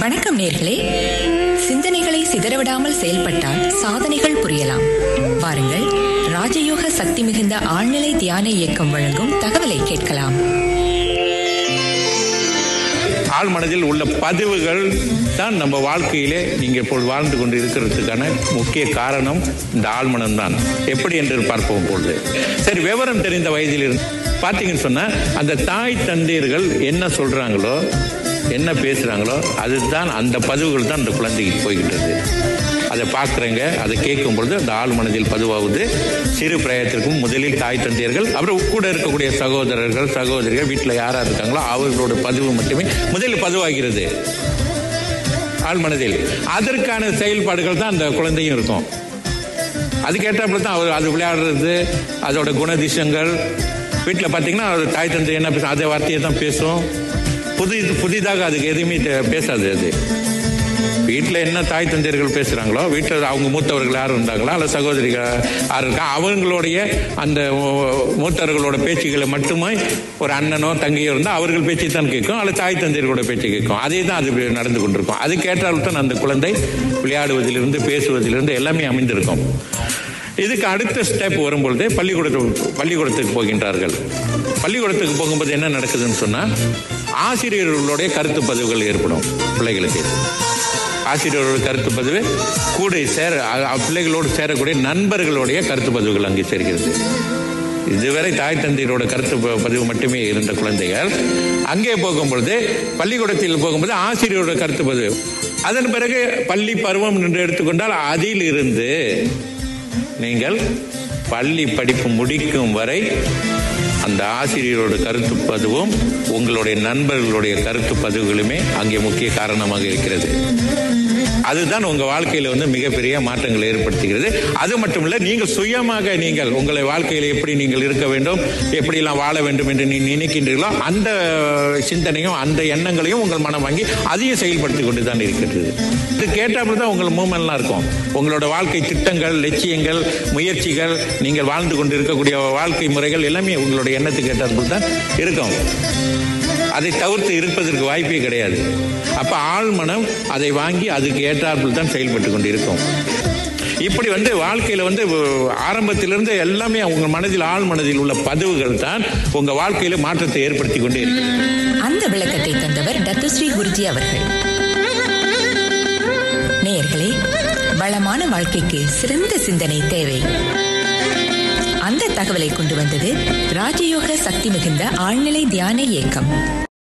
வணக்கம் நேர்களே சிந்தனைகளை சிதறவிடாமல் செயல்பட்டால் சாதனைகள் புரியலாம் வாருங்கள் ராஜயோக சக்தி மிகுந்த ஆழ்நிலை தியான இயக்கம் வழங்கும் தகவலை கேட்கலாம் ஆழ் மனதில் உள்ள பதிவுகள் தான் நம்ம வாழ்க்கையிலே நீங்க இப்போது வாழ்ந்து கொண்டு இருக்கிறதுக்கான முக்கிய காரணம் இந்த ஆழ்மனம் தான் எப்படி என்று பார்ப்போம் பொழுது சரி விவரம் தெரிந்த வயதில் இருந்து பார்த்தீங்கன்னு சொன்னா அந்த தாய் தந்தையர்கள் என்ன சொல்றாங்களோ என்ன பேசுறாங்களோ அதுதான் அந்த பதிவுகள் தான் அந்த குழந்தைக்கு போய்கின்றது அதை பார்க்குறேங்க அதை கேட்கும் பொழுது அந்த ஆள் மனதில் பதிவாகுது சிறு பிரயத்திற்கும் முதலில் தாய் தந்தையர்கள் அப்புறம் கூட இருக்கக்கூடிய சகோதரர்கள் சகோதரிகள் வீட்டில் யாராக இருக்காங்களோ அவர்களோட பதிவு மட்டுமே முதலில் பதிவாகிறது ஆள் மனதில் அதற்கான செயல்பாடுகள் தான் அந்த குழந்தையும் இருக்கும் அது கேட்டாப்புல தான் அவர் அது விளையாடுறது அதோட குணதிசங்கள் வீட்டில் பார்த்தீங்கன்னா அவர் தாய் தந்தை என்ன பேசும் அதே வார்த்தையை தான் பேசும் புதி புதிதாக அதுக்கு எதுவுமே தெ- பேசாது அது வீட்டில் என்ன தாய் தந்தையர்கள் பேசுகிறாங்களோ வீட்டில் அவங்க மூத்தவர்கள் யார் இருந்தாங்களோ அல்ல சகோதரிகள் யார் இருக்கா அவங்களுடைய அந்த மூ- மூத்தவர்களோட பேச்சுகளை மட்டுமே ஒரு அண்ணனோ தங்கையோ இருந்தால் அவர்கள் பேச்சை தான் கேட்கும் அல்ல தாய் தந்தையர்களோட பேச்சை கேட்கும் அதே தான் அது நடந்து கொண்டிருக்கும் அது கேட்டால் தான் அந்த குழந்தை விளையாடுவதிலிருந்து பேசுவதிலிருந்து எல்லாமே அமைந்திருக்கும் இதுக்கு அடுத்த ஸ்டெப் வரும்பொழுது பள்ளிக்கூடத்துக்கு பள்ளிக்கூடத்துக்கு போகின்றார்கள் பள்ளிக்கூடத்துக்கு போகும்போது என்ன நடக்குதுன்னு சொன்னால் ஆசிரியர்களுடைய கருத்து பதிவுகள் ஏற்படும் பிள்ளைகளுக்கு ஆசிரியரோட கருத்து பதிவு கூட சேர அ- அ- பிள்ளைகளோடு சேரக்கூடிய நண்பர்களுடைய கருத்து பதிவுகள் அங்கே சேர்கிறது இதுவரை தாய் தந்தையரோட கருத்து ப- பதிவு மட்டுமே இருந்த குழந்தைகள் அங்கே போகும்பொழுது பள்ளிக்கூடத்தில் போகும்போது ஆசிரியரோட கருத்து பதிவு அதன் பிறகு பள்ளி பருவம் என்று எடுத்துக்கொண்டால் அதில் இருந்து நீங்கள் பள்ளி படிப்பு முடிக்கும் வரை அந்த ஆசிரியரோட கருத்து பதிவும் உங்களுடைய நண்பர்களுடைய கருத்து பதிவுகளுமே அங்கே முக்கிய காரணமாக இருக்கிறது அதுதான் உங்க வாழ்க்கையில வந்து மிகப்பெரிய மாற்றங்களை ஏற்படுத்துகிறது அது மட்டும் இல்ல நீங்கள் சுயமாக நீங்கள் உங்களை வாழ்க்கையில எப்படி நீங்கள் இருக்க வேண்டும் எப்படியெல்லாம் வாழ வேண்டும் என்று நீ நினைக்கின்றீர்களோ அந்த சிந்தனையும் அந்த எண்ணங்களையும் உங்கள் மனம் வாங்கி அதையும் செயல்படுத்தி கொண்டு தான் இருக்கிறது இது கேட்டாப்புல தான் உங்கள் மூமெண்ட்லாம் இருக்கும் உங்களோட வாழ்க்கை திட்டங்கள் லட்சியங்கள் முயற்சிகள் நீங்கள் வாழ்ந்து கொண்டு இருக்கக்கூடிய வாழ்க்கை முறைகள் எல்லாமே உங்களுடைய எண்ணத்துக்கு ஏற்றாற்போல் தான் இருக்கும் அதை தவிர்த்து இருப்பதற்கு வாய்ப்பே கிடையாது அப்ப ஆழ்மனம் அதை வாங்கி அதுக்கு ஏற்றாற்போல் தான் செயல்பட்டு கொண்டு இருக்கும் இப்படி வந்து வாழ்க்கையில வந்து ஆரம்பத்திலிருந்து எல்லாமே உங்க மனதில் ஆழ் மனதில் உள்ள பதிவுகள் தான் உங்க வாழ்க்கையில மாற்றத்தை ஏற்படுத்தி கொண்டே இருக்கு அந்த விளக்கத்தை தந்தவர் டத்துஸ்ரீ குருஜி அவர்கள் நேயர்களே வளமான வாழ்க்கைக்கு சிறந்த சிந்தனை தேவை அந்த தகவலை கொண்டு வந்தது ராஜயோக சக்தி மிகுந்த ஆழ்நிலை தியான இயக்கம்